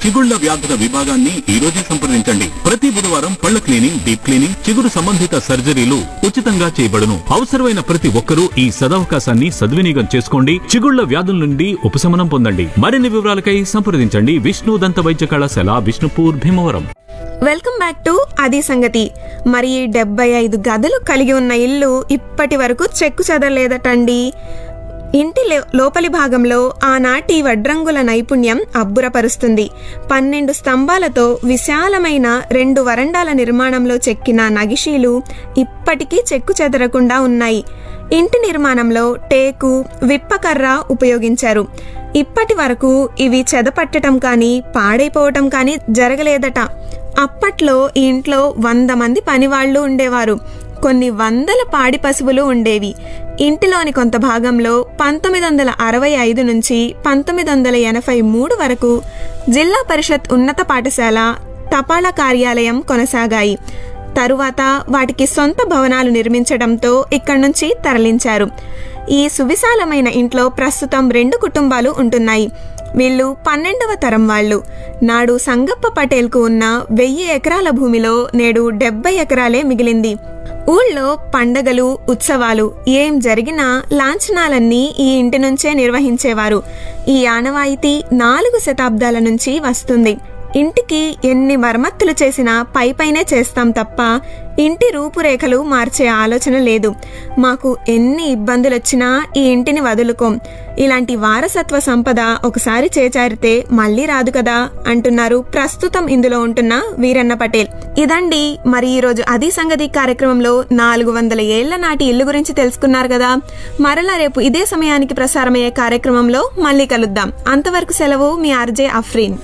చిగుళ్ల వ్యాధుల విభాగాన్ని ఈ రోజే సంప్రదించండి ప్రతి బుధవారం పళ్ల క్లీనింగ్ డీప్ క్లీనింగ్ చిగురు సంబంధిత సర్జరీలు ఉచితంగా చేయబడును అవసరమైన ప్రతి ఒక్కరూ ఈ సదవకాశాన్ని సద్వినియోగం చేసుకోండి చిగుళ్ల వ్యాధుల నుండి ఉపశమనం పొందండి మరిన్ని వివరాలకై సంప్రదించండి విష్ణు దంత వైద్య కళాశాల Vishnupur Bhimavaram welcome back to అది సంగతి మరి డెబ్బై ఐదు గదులు కలిగి ఉన్న ఇల్లు ఇప్పటి వరకు చెక్కు చెదరలేదటండి ఇంటి లో- లోపలి భాగంలో ఆనాటి వడ్రంగుల నైపుణ్యం అబ్బురపరుస్తుంది పన్నెండు స్తంభాలతో విశాలమైన రెండు వరండాల నిర్మాణంలో చెక్కిన నగిషీలు ఇప్పటికీ చెక్కు చెదరకుండా ఉన్నాయి ఇంటి నిర్మాణంలో టేకు విప్పకర్ర ఉపయోగించారు ఇప్పటి వరకు ఇవి చెదపట్టడం కానీ పాడైపోవటం కానీ జరగలేదట అప్పట్లో ఈ ఇంట్లో వంద మంది పనివాళ్లు ఉండేవారు కొన్ని వందల పాడి పశువులు ఉండేవి ఇంటిలోని కొంత భాగంలో పంతొమ్మిది వందల అరవై ఐదు నుంచి పంతొమ్మిది వందల ఎనభై మూడు వరకు జిల్లా పరిషత్ ఉన్నత పాఠశాల తపాలా కార్యాలయం కొనసాగాయి తరువాత వాటికి సొంత భవనాలు నిర్మించడంతో ఇక్కడి నుంచి తరలించారు ఈ సువిశాలమైన ఇంట్లో ప్రస్తుతం రెండు కుటుంబాలు ఉంటున్నాయి వీళ్ళు పన్నెండవ తరం వాళ్ళు నాడు సంగప్ప పటేల్కు ఉన్న వెయ్యి ఎకరాల భూమిలో నేడు డెబ్బై ఎకరాలే మిగిలింది ఊళ్ళో పండగలు ఉత్సవాలు ఏం జరిగినా లాంఛనాలన్నీ ఈ ఇంటి నుంచే నిర్వహించేవారు ఈ ఆనవాయితీ నాలుగు శతాబ్దాల నుంచి వస్తుంది ఇంటికి ఎన్ని మరమ్మతులు చేసినా పై పైనే చేస్తాం తప్ప ఇంటి రూపురేఖలు మార్చే ఆలోచన లేదు మాకు ఎన్ని ఇబ్బందులొచ్చినా ఈ ఇంటిని వదులుకోం ఇలాంటి వారసత్వ సంపద ఒకసారి చేచారితే మళ్ళీ రాదు కదా అంటున్నారు ప్రస్తుతం ఇందులో ఉంటున్న వీరన్న పటేల్ ఇదండి మరి ఈ రోజు అది సంగతి కార్యక్రమంలో నాలుగు వందల ఏళ్ల నాటి ఇల్లు గురించి తెలుసుకున్నారు కదా మరలా రేపు ఇదే సమయానికి ప్రసారమయ్యే కార్యక్రమంలో మళ్ళీ కలుద్దాం అంతవరకు సెలవు మీ ఆర్జే అఫ్రీన్